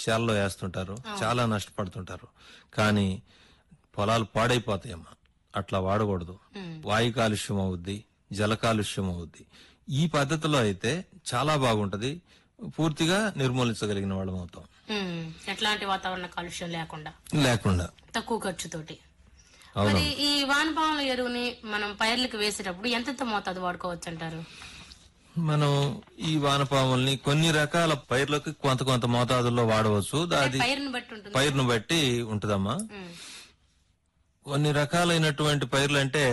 చేలలో వేస్తుంటారు చాలా నష్టపడుతుంటారు కానీ పొలాలు పాడైపోతాయమ్మా అట్లా వాడకూడదు వాయు కాలుష్యం అవుద్ది జల కాలుష్యం అవుద్ది ఈ పద్ధతిలో అయితే చాలా బాగుంటది పూర్తిగా నిర్మూలించగలిగిన వాళ్ళం అవుతాం ఉమ్, ఎట్లాంటి వాతావరణ కాలుష్యం లేకుండా లేకుండా తక్కువ ఖర్చుతోటి అవును మరి ఈ వానపాముల ఎరువుని మనం పైర్లకు వేసేటప్పుడు ఎంతెంత మోతాదు వాడుకోవచ్చు అంటారు మనం ఈ వానపాముల్ని కొన్ని రకాల పైర్లకు కొంత కొంత మోతాదుల్లో వాడవచ్చు అది పైరుని బట్టి ఉంటుంది పైరును బట్టి ఉంటదమ్మా ఉమ్, కొన్ని రకాలైనటువంటి పైర్లు అంటే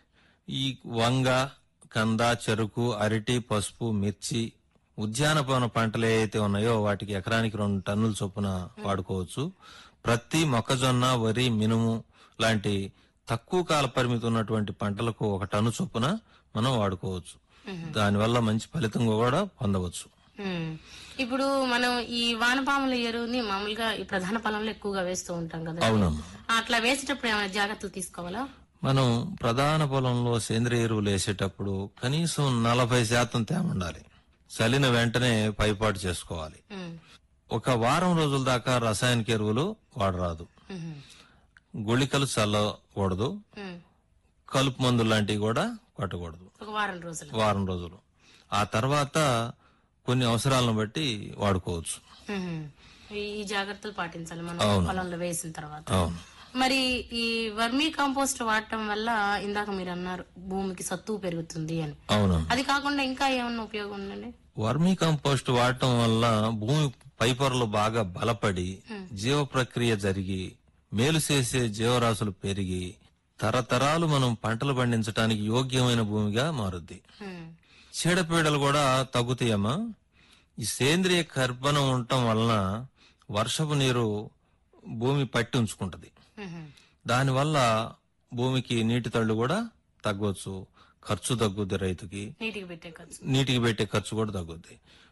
ఈ వంగ కంద చెరుకు అరటి పసుపు మిర్చి ఉద్యానవన పంటలు ఏవైతే ఉన్నాయో వాటికి ఎకరానికి రెండు టన్నుల చొప్పున వాడుకోవచ్చు ప్రతి మొక్కజొన్న వరి మినుము లాంటి తక్కువ కాల పరిమితి ఉన్నటువంటి పంటలకు ఒక టన్ను చొప్పున మనం వాడుకోవచ్చు దానివల్ల మంచి ఫలితం కూడా పొందవచ్చు ఉమ్. ఇప్పుడు మనం ఈ వానపాముల ఎరువుని మామూలుగా ఈ ప్రధాన పొలంలో ఎక్కువగా వేస్తూ ఉంటాం కదా అవునమ్మా అట్లా వేసేటప్పుడు ఏమైనా జాగ్రత్తలు తీసుకోవాలా మనం ప్రధాన పొలంలో సేంద్రియ ఎరువులు వేసేటప్పుడు కనీసం నలభై శాతం తేమ ఉండాలి చలిన వెంటనే పైపాటు చేసుకోవాలి ఉమ్, ఒక వారం రోజుల దాకా రసాయనిక ఎరువులు వాడరాదు ఉమ్, గుళికలు చల్లకూడదు ఉమ్. కలుపు మందులు లాంటివి కూడా కొట్టకూడదు ఒక వారం రోజులు వారం రోజులు ఆ తర్వాత కొన్ని అవసరాలను బట్టి వాడుకోవచ్చు ఉమ్. ఈ ఈ జాగ్రత్తలు పాటించాలి మనం అవును. పొలంలో వేసిన తర్వాత అవును మరి ఈ వర్మీ కాంపోస్ట్ వాడటం వల్ల ఇందాక మీరు అన్నారు భూమికి సత్తువు పెరుగుతుంది అని అవును అది కాకుండా ఇంకా ఏమన్నా ఉపయోగం ఉందండి వర్మీ కంపోస్ట్ వాడటం వల్ల భూమి పైపొరలు బాగా బలపడి జీవ ప్రక్రియ జరిగి మేలు చేసే జీవరాశులు పెరిగి తరతరాలు మనం పంటలు పండించడానికి యోగ్యమైన భూమిగా మారుద్ది ఉమ్, చీడపీడలు కూడా తగ్గుతాయమ్మా ఈ సేంద్రియ కర్బనం ఉండటం వలన వర్షపు నీరు భూమి పట్టి ఉంచుకుంటది ఉమ్, దానివల్ల భూమికి నీటి తళ్ళు కూడా తగ్గవచ్చు ఖర్చు తగ్గుద్ది రైతుకి నీటికి పెట్టే ఖర్చు నీటికి పెట్టే ఖర్చు కూడా తగ్గుద్ది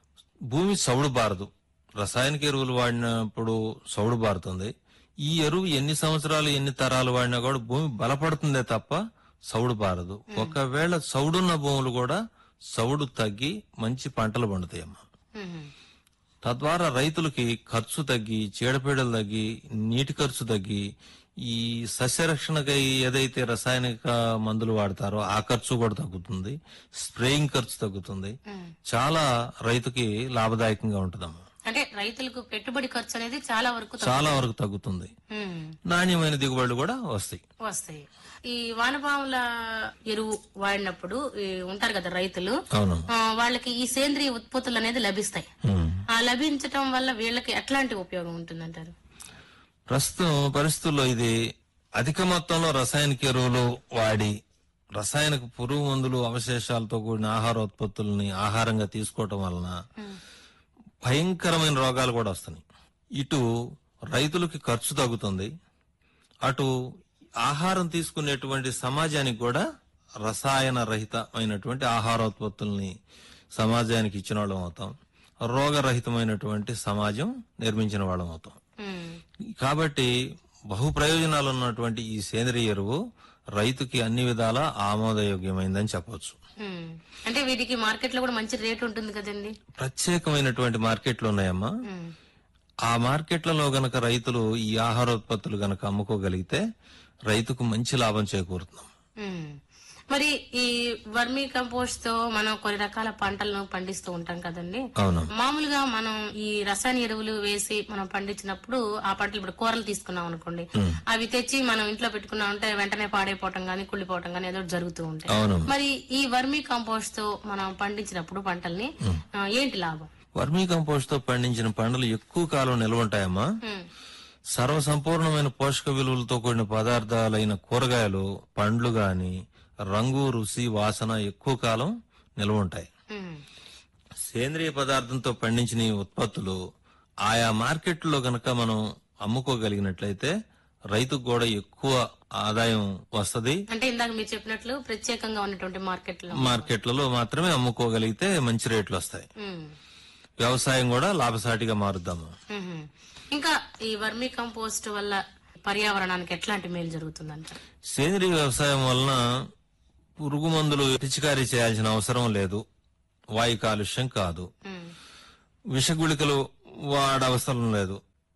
భూమి సౌడు బారదు రసాయనిక ఎరువులు వాడినప్పుడు సౌడు బారుతుంది ఈ ఎరువు ఎన్ని సంవత్సరాలు ఎన్ని తరాలు వాడినా కూడా భూమి బలపడుతుందే తప్ప సౌడు బారదు ఒకవేళ సౌడున్న భూములు కూడా సౌడు తగ్గి మంచి పంటలు పండుతాయమ్మా ఉమ్, తద్వారా రైతులకి ఖర్చు తగ్గి చీడపీడలు తగ్గి నీటి ఖర్చు తగ్గి ఈ సస్యరక్షణకై ఏదైతే రసాయనిక మందులు వాడతారో ఆ ఖర్చు కూడా తగ్గుతుంది స్ప్రేయింగ్ ఖర్చు తగ్గుతుంది ఉమ్. చాలా రైతుకి లాభదాయకంగా ఉంటుందమ్మా అంటే రైతులకు పెట్టుబడి ఖర్చు అనేది చాలా వరకు తగ్గు- చాలా వరకు తగ్గుతుంది ఉమ్, నాణ్యమైన దిగుబడులు కూడా వస్తాయి వస్తాయి ఈ వానపాముల ఎరువు వాడినప్పుడు ఈ ఉంటారు కదా రైతులు అవును ఆ, వాళ్ళకి ఈ సేంద్రియ ఉత్పత్తులు అనేది లభిస్తాయి ఉమ్. ఆ లభించటం వల్ల వీళ్ళకి ఎట్లాంటి ఉపయోగం ఉంటుందంటారు ప్రస్తుతం పరిస్థితుల్లో ఇది అధిక మొత్తంలో రసాయనిక ఎరువులు వాడి రసాయనిక పురుగు మందులు అవశేషాలతో కూడిన ఆహార ఉత్పత్తుల్ని ఆహారంగా తీసుకోవటం వలన భయంకరమైన రోగాలు కూడా వస్తున్నాయి ఇటు రైతులకి ఖర్చు తగ్గుతుంది అటు ఆహారం తీసుకునేటువంటి సమాజానికి కూడా రసాయన రహితమైనటువంటి ఆహారోత్పత్తుల్ని సమాజానికి ఇచ్చిన వాళ్ళం అవుతాం రోగరహితమైనటువంటి సమాజం నిర్మించిన వాళ్ళం అవుతాం ఉమ్, కాబట్టి బహు ప్రయోజనాలు ఉన్నటువంటి ఈ సేంద్రియ ఎరువు రైతుకి అన్ని విధాలా ఆమోదయోగ్యమైందని చెప్పవచ్చు ఉమ్. అంటే వీటికి మార్కెట్ లో కూడా మంచి రేట్ ఉంటుంది కదండి ప్రత్యేకమైనటువంటి మార్కెట్లు ఉన్నాయమ్మా ఉమ్, ఆ మార్కెట్లలో గనక రైతులు ఈ ఆహారోత్పత్తులు గనక అమ్ముకోగలిగితే రైతుకు మంచి లాభం చేకూరుతున్నాం ఉమ్. మరి ఈ వర్మీ కంపోస్ట్ తో మనం కొన్ని రకాల పంటలను పండిస్తూ ఉంటాం కదండి అవును మామూలుగా మనం ఈ రసాయన ఎరువులు వేసి మనం పండించినప్పుడు ఆ పంటలు ఇప్పుడు కూరలు తీసుకున్నాం అనుకోండి అవి తెచ్చి మనం ఇంట్లో పెట్టుకున్నాం అంటే వెంటనే పాడైపోవటం గానీ కుళ్ళిపోవటం గానీ ఏదో ఒకటి జరుగుతూ ఉంటాయి అవును మరి ఈ వర్మీ కంపోస్ట్ తో మనం పండించినప్పుడు పంటల్ని ఆ, ఏంటి లాభం వర్మీ కంపోస్ట్ తో పండించిన పంటలు ఎక్కువ కాలం నిల్వ ఉంటాయమ్మా ఉమ్, సర్వసంపూర్ణమైన పోషక విలువలతో కూడిన పదార్థాలైన కూరగాయలు పండ్లు గాని రంగు రుచి వాసన ఎక్కువ కాలం నిల్వ ఉంటాయి ఉమ్, సేంద్రియ పదార్థంతో పండించిన ఈ ఉత్పత్తులు ఆయా మార్కెట్లో గనక మనం అమ్ముకోగలిగినట్లయితే రైతుకు కూడా ఎక్కువ ఆదాయం వస్తది అంటే ఇందాక మీరు చెప్పినట్లు ప్రత్యేకంగా ఉన్నటువంటి మార్కెట్లో మార్కెట్లలో మాత్రమే అమ్ముకోగలిగితే మంచి రేట్లు వస్తాయి ఉమ్, వ్యవసాయం కూడా లాభసాటిగా మారుద్దాము ఉమ్. ఇంకా ఈ వర్మీ కంపోస్ట్ వల్ల పర్యావరణానికి ఎట్లాంటి మేలు జరుగుతుందంట సేంద్రియ వ్యవసాయం వలన పురుగు మందులు పిచికారీ చేయాల్సిన అవసరం లేదు వాయు కాలుష్యం కాదు ఉమ్, విషగుళికలు వాడవసరం లేదు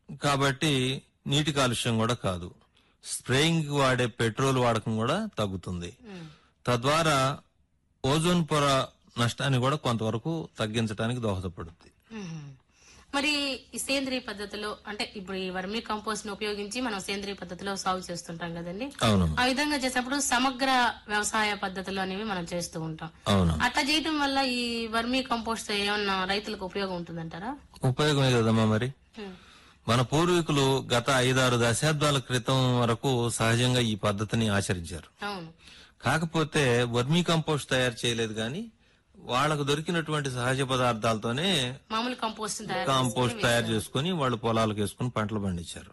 కాబట్టి నీటి కాలుష్యం కూడా కాదు స్ప్రేయింగ్ కి వాడే పెట్రోల్ వాడకం కూడా తగ్గుతుంది తద్వారా ఓజోన్ పొర నష్టాన్ని కూడా కొంతవరకు తగ్గించడానికి దోహదపడుతుంది మ్మ్. మరి ఈ సేంద్రియ పద్ధతిలో అంటే ఇప్పుడు ఈ వర్మీ కంపోస్ట్ ని ఉపయోగించి మనం సేంద్రియ పద్ధతిలో సాగు చేస్తుంటాం కదండి అవునమ్మా ఆ విధంగా చేసినప్పుడు సమగ్ర వ్యవసాయ పద్ధతులు అనేవి మనం చేస్తూ ఉంటాం అవును అట్లా చేయటం వల్ల ఈ వర్మీ కంపోస్ట్ ఏమన్నా రైతులకు ఉపయోగం ఉంటుందంటారా ఉపయోగమే కదమ్మా మరి మ్మ్. మన పూర్వీకులు గత ఐదారు దశాబ్దాల క్రితం వరకు సహజంగా ఈ పద్ధతిని ఆచరించారు అవును కాకపోతే వర్మీ కంపోస్ట్ తయారు చేయలేదు కానీ వాళ్ళకు దొరికినటువంటి సహజ పదార్థాలతోనే మామూలు కంపోస్ట్ తయారు కాంపోస్ట్ తయారు చేసుకుని వాళ్ళు పొలాలకు వేసుకుని పంటలు పండించారు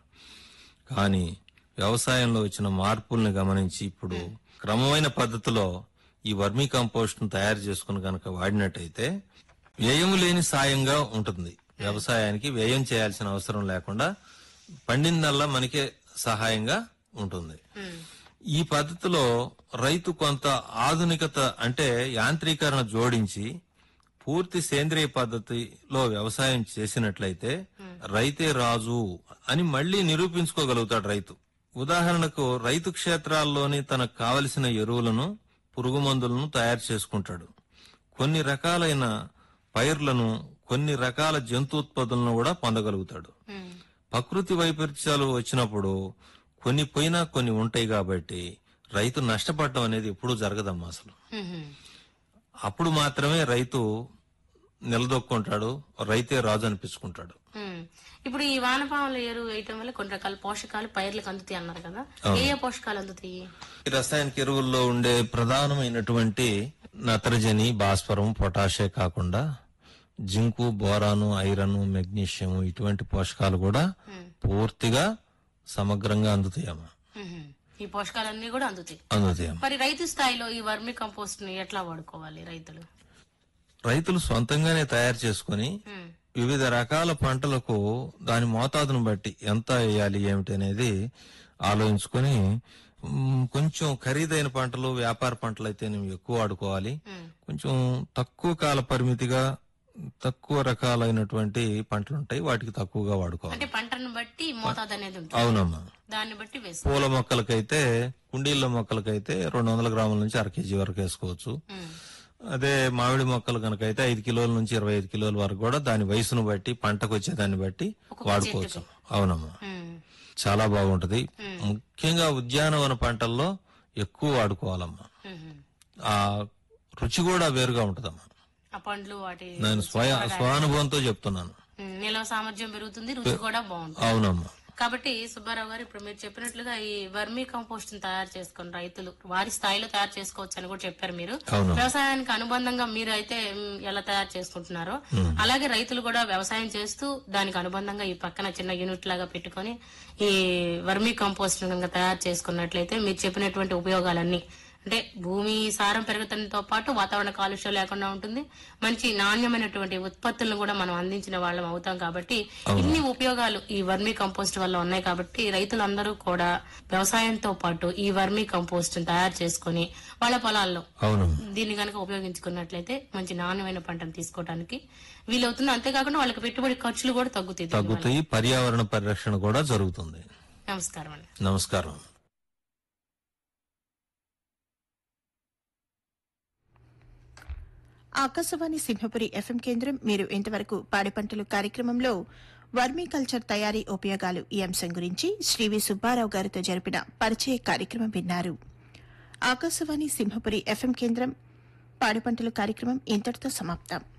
కానీ వ్యవసాయంలో వచ్చిన మార్పుల్ని గమనించి ఇప్పుడు క్రమమైన పద్ధతిలో ఈ వర్మీ కంపోస్ట్ ను తయారు చేసుకుని కనుక వాడినట్టయితే వ్యయం లేని సాయంగా ఉంటుంది వ్యవసాయానికి వ్యయం చేయాల్సిన అవసరం లేకుండా పండిందల్లా మనకే సహాయంగా ఉంటుంది మ్మ్. ఈ పద్ధతిలో రైతు కొంత ఆధునికత అంటే యాంత్రీకరణ జోడించి పూర్తి సేంద్రియ పద్ధతిలో వ్యవసాయం చేసినట్లయితే రైతే రాజు అని మళ్లీ నిరూపించుకోగలుగుతాడు రైతు ఉదాహరణకు రైతు క్షేత్రాల్లోని తనకు కావలసిన ఎరువులను పురుగు మందులను తయారు చేసుకుంటాడు కొన్ని రకాలైన పైర్లను కొన్ని రకాల జంతు ఉత్పత్తులను కూడా పొందగలుగుతాడు మ్మ్. ప్రకృతి వైపరీత్యాలు వచ్చినప్పుడు కొన్ని పోయినా కొన్ని ఉంటాయి కాబట్టి రైతు నష్టపడటం అనేది ఎప్పుడూ జరగదమ్మా అసలు మ్మ్. అప్పుడు మాత్రమే రైతు నిలదొక్కుంటాడు రైతే రాజు అనిపించుకుంటాడు మ్మ్. ఇప్పుడు ఈ వానపాముల ఎరువు వేయటం వల్ల కొన్ని రకాల పోషకాలు పైర్లకు అందుతాయి అన్నారు కదా ఏ ఏ పోషకాలు అందుతాయి ఈ రసాయనిక ఎరువుల్లో ఉండే ప్రధానమైనటువంటి నత్రజని భాస్వరం పొటాషే కాకుండా జింకు బోరాను ఐరన్ మెగ్నీషియం ఇటువంటి పోషకాలు కూడా పూర్తిగా సమగ్రంగా అందుతాయమ్మా మ్మ్. ఈ పోషకాలన్నీ కూడా అందుతాయి అందుతాయమ్మా మరి రైతు స్థాయిలో ఈ వర్మి కంపోస్ట్ ని ఎట్లా వాడుకోవాలి రైతులు రైతులు సొంతంగానే తయారు చేసుకుని మ్మ్. వివిధ రకాల పంటలకు దాని మోతాదును బట్టి ఎంత వేయాలి ఏమిటి అనేది ఆలోచించుకొని మ్, కొంచెం ఖరీదైన పంటలు వ్యాపార పంటలు అయితే ఎక్కువ వాడుకోవాలి మ్మ్. కొంచెం తక్కువ కాల పరిమితిగా తక్కువ రకాలైనటువంటి పంటలు ఉంటాయి వాటికి తక్కువగా వాడుకోవాలి అంటే పంటను బట్టి మోతాదు అనేది ఉంటుంది అవునమ్మా దాన్ని బట్టి వేసుకో పూల మొక్కలకైతే కుండీల మొక్కలకైతే రెండు వందల గ్రాముల నుంచి అర కేజీ వరకు వేసుకోవచ్చు మ్మ్. అదే మామిడి మొక్కలు కనుకైతే ఐదు కిలోల నుంచి ఇరవై ఐదు కిలోల వరకు కూడా దాని వయసును బట్టి పంటకు వచ్చే దాన్ని బట్టి వాడుకోవచ్చు అవునమ్మా మ్మ్. చాలా బాగుంటది ముఖ్యంగా ఉద్యానవన పంటల్లో ఎక్కువ వాడుకోవాలమ్మా మ్మ్. ఆ రుచి కూడా వేరుగా ఉంటదమ్మా ఆ పండ్లు వాటి నేను స్వయ స్వానుభవంతో చెప్తున్నాను మ్మ్. నిల్వ సామర్థ్యం పెరుగుతుంది రుచి కూడా బాగుంటుంది అవునమ్మా కాబట్టి సుబ్బారావు గారు ఇప్పుడు మీరు చెప్పినట్లుగా ఈ వర్మీ కంపోస్ట్ తయారు చేసుకుని రైతులు వారి స్థాయిలో తయారు చేసుకోవచ్చు అని కూడా చెప్పారు మీరు అవును వ్యవసాయానికి అనుబంధంగా మీరు అయితే మ్, ఎలా తయారు చేసుకుంటున్నారో అలాగే రైతులు కూడా వ్యవసాయం చేస్తూ దానికి అనుబంధంగా ఈ పక్కన చిన్న యూనిట్ లాగా పెట్టుకొని ఈ వర్మీ కంపోస్ట్ కనుక తయారు చేసుకున్నట్లయితే మీరు చెప్పినటువంటి ఉపయోగాలన్నీ అంటే భూమి సారం పెరగడంతో పాటు వాతావరణ కాలుష్యం లేకుండా ఉంటుంది మంచి నాణ్యమైనటువంటి ఉత్పత్తులను కూడా మనం అందించిన వాళ్ళం అవుతాం కాబట్టి ఇన్ని ఉపయోగాలు ఈ వర్మీ కంపోస్ట్ వల్ల ఉన్నాయి కాబట్టి రైతులందరూ కూడా వ్యవసాయంతో పాటు ఈ వర్మీ కంపోస్ట్ తయారు చేసుకొని వాళ్ళ పొలాల్లో అవునమ్మా దీన్ని కనుక ఉపయోగించుకున్నట్లయితే మంచి నాణ్యమైన పంటను తీసుకోవడానికి వీలవుతుంది అంతేకాకుండా వాళ్ళకి పెట్టుబడి ఖర్చులు కూడా తగ్గుతాయి దీనివల్ల. తగ్గుతాయి పర్యావరణ పరిరక్షణ కూడా జరుగుతుంది నమస్కారం అండి నమస్కారం ఆకాశవాణి సింహపురి ఎఫ్ఎం కేంద్రం మీరు ఇంతవరకు పాడి పంటలు కార్యక్రమంలో వర్మీ కల్చర్ తయారీ ఉపయోగాలు ఈ అంశం గురించి శ్రీ వి సుబ్బారావు గారితో జరిపిన పరిచయ కార్యక్రమం విన్నారు ఆకాశవాణి సింహపురి ఎఫ్ఎం కేంద్రం పాడి పంటలు కార్యక్రమం ఇంతటితో సమాప్తం